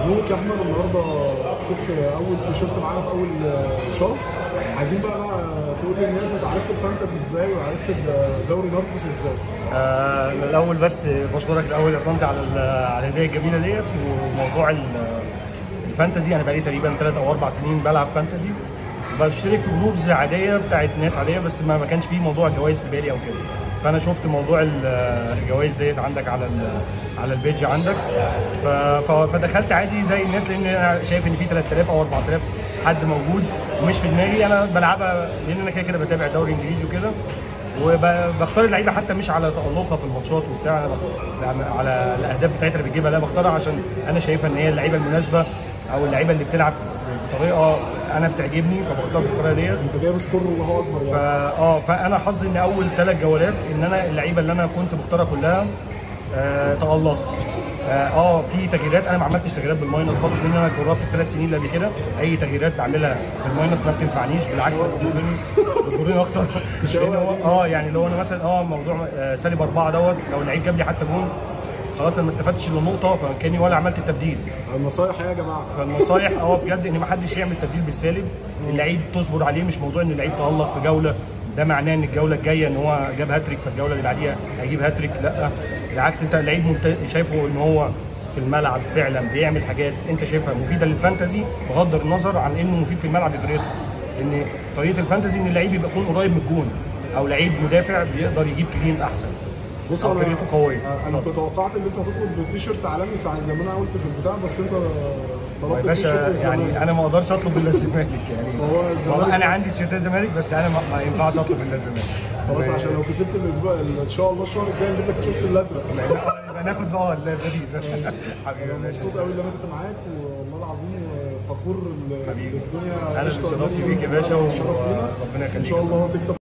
مبروك يا احمد النهارده كسبت اول تيشيرت معانا في اول شهر عايزين بقى بقى تقول للناس انت عرفت الفانتسي ازاي وعرفت دوري ناركوس ازاي آه الاول بس بشكرك الاول يا صمتي على ال- على الهديه الجميله ديت وموضوع ال- الفانتزي انا بقالي تقريبا ثلاث او اربع سنين بلعب فانتزي بشترك في جروبز عاديه بتاعت ناس عاديه بس ما ما كانش فيه موضوع الجوائز في بالي او كده فانا شفت موضوع ال- الجوائز ديت عندك على ال- على البيج عندك ف- ف- فدخلت عادي زي الناس لان انا شايف ان في 3000 او 4000 حد موجود ومش في دماغي انا بلعبها لان انا كده كده بتابع الدوري الانجليزي وكده وبختار اللعيبه حتى مش على تألقها في الماتشات وبتاع أنا بخ- يعني على الاهداف بتاعتها اللي بتجيبها لا بختارها عشان انا شايفها ان هي اللعيبه المناسبه او اللعيبه اللي بتلعب بطريقه انا بتعجبني فبختار بالطريقه ديت انت جايب سكور الله اكبر فا يعني اه فانا حظي ان اول ثلاث جولات ان انا اللعيبه اللي انا كنت مختارها كلها آه تألقت اه آه، في تغييرات انا ما عملتش تغييرات بالماينس خالص لان انا جربت الثلاث سنين اللي قبل كده اي تغييرات بعملها بالماينس ما بتنفعنيش بالعكس بتضرني بتضرني اكتر لان هو اه يعني لو انا مثلا اه موضوع آه سالب اربعه دوت لو اللعيب جاب لي حتى جون خلاص انا ما استفدتش الا نقطه فكاني ولا عملت التبديل النصايح ايه يا جماعه فالنصايح اه بجد ان ما حدش يعمل تبديل بالسالب اللعيب تصبر عليه مش موضوع ان اللعيب تألق في جوله ده معناه ان الجوله الجايه ان هو جاب هاتريك فالجوله اللي بعديها هيجيب هاتريك لا بالعكس انت اللعيب ممت- شايفه ان هو في الملعب فعلا بيعمل حاجات انت شايفها مفيده للفانتزي بغض النظر عن انه مفيد في الملعب لفرقته ان طريقه الفانتزي ان اللعيب يبقى يكون قريب من الجون او لعيب مدافع بيقدر يجيب كلين احسن بص أو انا فرقته قويه انا اتفضل. كنت توقعت ان انت هتطلب تيشيرت عالمي ساعة زي ما انا قلت في البتاع بس انت يا طلبت باشا تيشيرت يعني الزمالك. انا ما اقدرش اطلب الا الزمالك يعني هو الزمالك والله انا بس. عندي تيشيرتات زمالك بس انا ما, ما ينفعش اطلب الا الزمالك خلاص و- عشان لو كسبت الاسبوع ان شاء الله الشهر الجاي نجيب لك التيشيرت الازرق لا، يبقى ناخد بقى البديل حبيبي انا ماشي. مبسوط قوي ان انا كنت معاك والله العظيم فخور ال- حبيبي. الدنيا انا قشطة اللي شرفت الناس بيك يا باشا شرف لينا. وربنا يخليك ان شاء يا الله تكسب